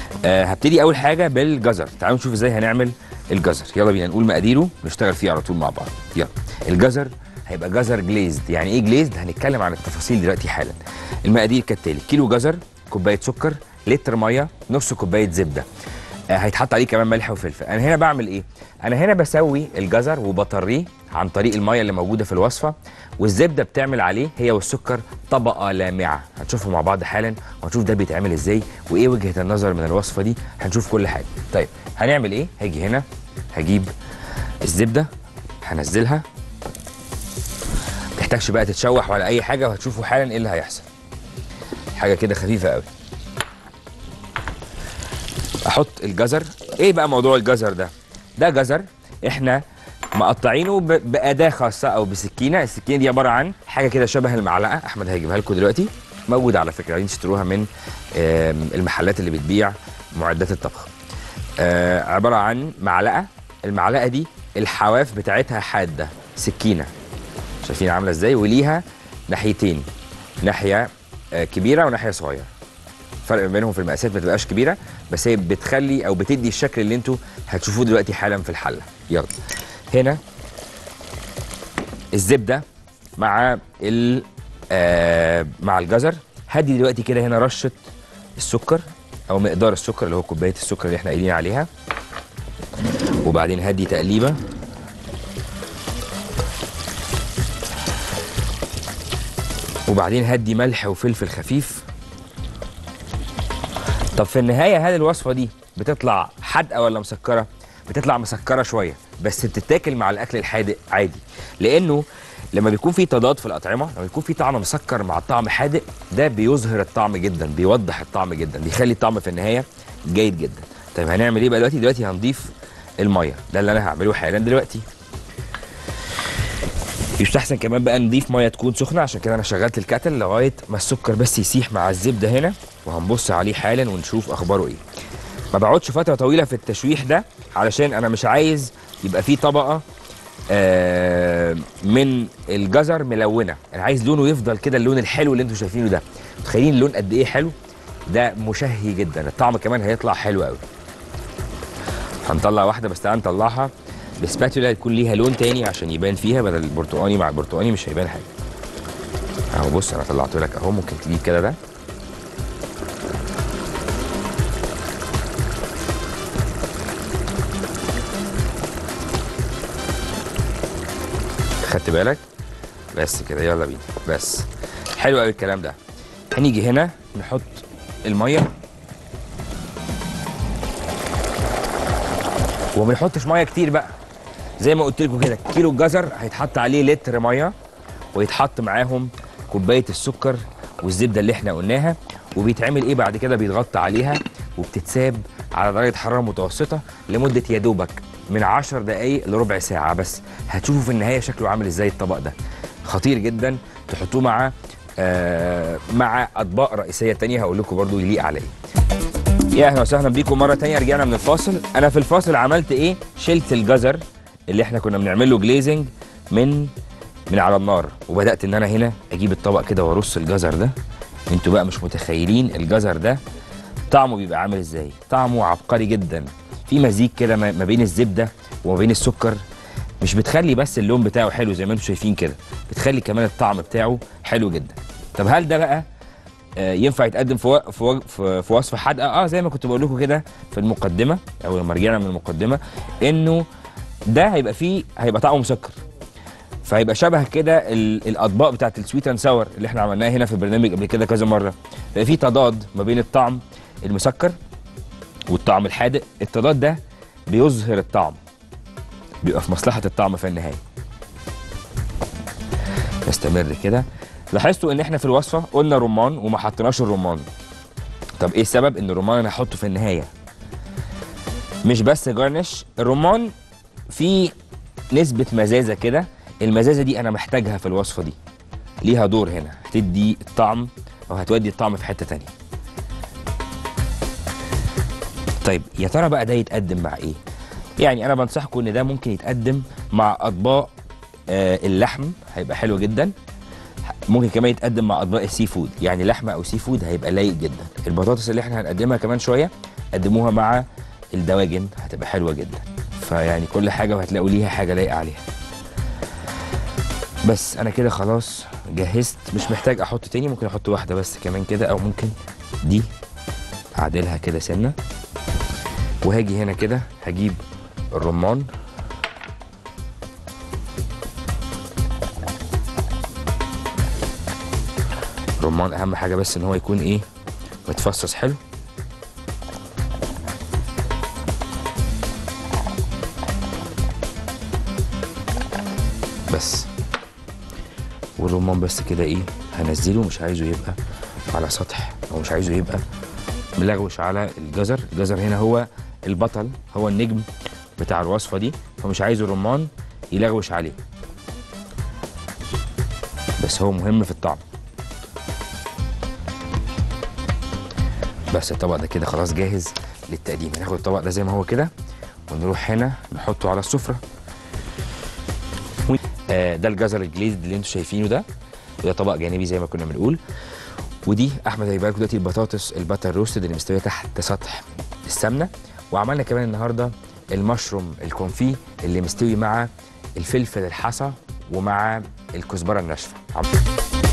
آه هبتدي اول حاجه بالجزر تعالوا نشوف ازاي هنعمل الجزر يلا بينا نقول مقاديره نشتغل فيه على طول مع بعض يلا الجزر هيبقى جزر جليزد يعني ايه جليزد هنتكلم عن التفاصيل دلوقتي حالا المقادير كالتالي كيلو جزر كوبايه سكر لتر ميه نص كوبايه زبده آه هيتحط عليه كمان ملح وفلفل انا هنا بعمل ايه انا هنا بسوي الجزر وبطريه عن طريق الميه اللي موجوده في الوصفه والزبده بتعمل عليه هي والسكر طبقه لامعه هنشوفه مع بعض حالا وهنشوف ده بيتعمل ازاي وايه وجهه النظر من الوصفه دي هنشوف كل حاجه طيب هنعمل ايه هاجي هنا هجيب الزبده هنزلها تحتاجش بقى تتشوح ولا اي حاجه وهتشوفوا حالا ايه اللي هيحصل حاجه كده خفيفه قوي احط الجزر ايه بقى موضوع الجزر ده ده جزر احنا مقطعينه ب- باداه خاصه او بسكينه السكينه دي عباره عن حاجه كده شبه المعلقه احمد هيجيبها لكم دلوقتي موجوده على فكره عايزين تشتروها من آم، المحلات اللي بتبيع معدات الطبخ آه، عباره عن معلقه المعلقه دي الحواف بتاعتها حاده سكينه شايفين عامله ازاي وليها ناحيتين ناحيه آه، كبيره وناحيه صغيره الفرق ما بينهم في المقاسات ما تبقاش كبيره بس هي بتخلي او بتدي الشكل اللي انتوا هتشوفوه دلوقتي حالا في الحله يلا هنا الزبده مع ال آه مع الجزر هدي دلوقتي كده هنا رشه السكر او مقدار السكر اللي هو كوبايه السكر اللي احنا قايلين عليها وبعدين هدي تقليبه وبعدين هدي ملح وفلفل خفيف طب في النهايه هل الوصفه دي بتطلع حادقه ولا مسكره بتطلع مسكره شويه بس بتتاكل مع الاكل الحادق عادي لانه لما بيكون في تضاد في الاطعمه لما بيكون في طعم مسكر مع طعم حادق ده بيظهر الطعم جدا بيوضح الطعم جدا بيخلي الطعم في النهايه جيد جدا طيب هنعمل ايه بقى دلوقتي دلوقتي هنضيف الميه ده اللي انا هعمله حالا دلوقتي يستحسن كمان بقى نضيف ميه تكون سخنه عشان كده انا شغلت الكاتل لغايه ما السكر بس يسيح مع الزبده هنا وهنبص عليه حالا ونشوف اخباره ايه ما بقعدش فتره طويله في التشويح ده علشان انا مش عايز يبقى فيه طبقه آه من الجزر ملونه انا عايز لونه يفضل كده اللون الحلو اللي انتم شايفينه ده متخيلين اللون قد ايه حلو ده مشهي جدا الطعم كمان هيطلع حلو قوي هنطلع واحده بس تعالى نطلعها بسباتولا يكون ليها لون تاني عشان يبان فيها بدل البرتقاني مع البرتقاني مش هيبان حاجه اهو بص انا طلعته لك اهو ممكن تجيب كده ده خدت بالك بس كده يلا بينا بس حلو قوي الكلام ده هنيجي هنا نحط الميه وما بنحطش ميه كتير بقى زي ما قلت لكم كده كيلو الجزر هيتحط عليه لتر ميه ويتحط معاهم كوبايه السكر والزبده اللي احنا قلناها وبيتعمل ايه بعد كده بيتغطى عليها وبتتساب على درجه حراره متوسطه لمده يا دوبك من 10 دقائق لربع ساعه بس هتشوفوا في النهايه شكله عامل ازاي الطبق ده خطير جدا تحطوه مع آه مع اطباق رئيسيه تانية هقول لكم برضو يليق على ايه يا اهلا وسهلا بيكم مره تانية رجعنا من الفاصل انا في الفاصل عملت ايه شلت الجزر اللي احنا كنا بنعمل له جليزنج من من على النار وبدات ان انا هنا اجيب الطبق كده وارص الجزر ده انتوا بقى مش متخيلين الجزر ده طعمه بيبقى عامل ازاي طعمه عبقري جدا في مزيج كده ما ما بين الزبده وما بين السكر مش بتخلي بس اللون بتاعه حلو زي ما انتم شايفين كده بتخلي كمان الطعم بتاعه حلو جدا طب هل ده بقى آه، ينفع يتقدم في و- في و- في في وصفه حادقه اه زي ما كنت بقول لكم كده في المقدمه او لما رجعنا من المقدمه انه ده هيبقى فيه هيبقى طعمه مسكر فهيبقى شبه كده ال- الاطباق بتاعت السويت اند ساور اللي احنا عملناها هنا في البرنامج قبل كده كذا مره هيبقى في تضاد ما بين الطعم المسكر والطعم الحادق التضاد ده بيظهر الطعم بيبقى في مصلحه الطعم في النهايه نستمر كده لاحظتوا ان احنا في الوصفه قلنا رمان وما حطيناش الرمان طب ايه السبب ان الرمان انا هحطه في النهايه مش بس جارنش الرمان فيه نسبه مزازه كده المزازه دي انا محتاجها في الوصفه دي ليها دور هنا هتدي الطعم او هتودي الطعم في حته تانية طيب يا ترى بقى ده يتقدم مع ايه يعني انا بنصحكم ان ده ممكن يتقدم مع اطباق آه اللحم هيبقى حلو جدا ممكن كمان يتقدم مع اطباق السي فود يعني لحمه او سي فود هيبقى لايق جدا البطاطس اللي احنا هنقدمها كمان شويه قدموها مع الدواجن هتبقى حلوه جدا فيعني كل حاجه وهتلاقوا ليها حاجه لايقه عليها بس انا كده خلاص جهزت مش محتاج احط تاني ممكن احط واحده بس كمان كده او ممكن دي اعدلها كده سنه وهاجي هنا كده هجيب الرمان الرمان اهم حاجه بس ان هو يكون ايه متفصص حلو بس والرمان بس كده ايه هنزله مش عايزه يبقى على سطح او مش عايزه يبقى ملغوش على الجزر الجزر هنا هو البطل هو النجم بتاع الوصفه دي فمش عايزه الرمان يلغوش عليه بس هو مهم في الطعم بس الطبق ده كده خلاص جاهز للتقديم هناخد الطبق ده زي ما هو كده ونروح هنا نحطه على السفره آه، ده الجزر الجليزد اللي انتم شايفينه ده وده طبق جانبي زي ما كنا بنقول ودي احمد هيبقى لكم دلوقتي البطاطس الباتر روستد اللي مستويه تحت سطح السمنه وعملنا كمان النهارده المشروم الكونفي اللي مستوي مع الفلفل الحصى ومع الكزبره الناشفه عم-